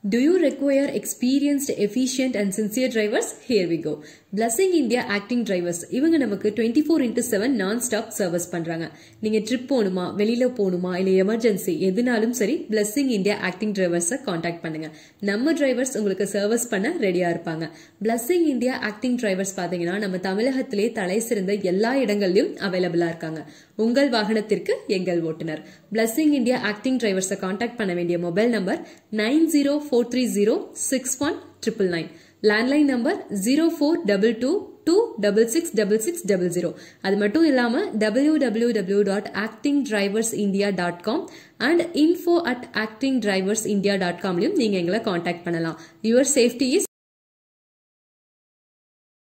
Do you require experienced, efficient and sincere drivers? Here we go. Blessing India Acting Drivers இவங்க நமக்கு twenty four into seven non stop service பண்றாங்க நீங்க trip போகணுமா வெளியில போகணுமா இல்ல எமர்ஜென்சி எதுனாலும் சரி Blessing India Acting Drivers contact பண்ணுங்க நம்ம டிரைவர்ஸ் உங்களுக்கு சர்வீஸ் பண்ண ரெடியா இருப்பாங்க Blessing India Acting Drivers பாத்தீங்கன்னா நம்ம தமிழகத்திலே தலை சிறந்த எல்லா இடங்கள்லயும் அவைலபிளா இருக்காங்க உங்கள் வாகனத்திற்கு எங்கள் ஓட்டுநர் Blessing India Acting Drivers contact பண்ண வேண்டிய mobile number nine zero four three zero six one triple nine landline number zero four double two two double six double six double zero அது மட்டும் இல்லாமல் W W W dot acting drivers India dot com and info at acting drivers India dot காம்லையும் நீங்கள் எங்களை contact பண்ணலாம் your safety is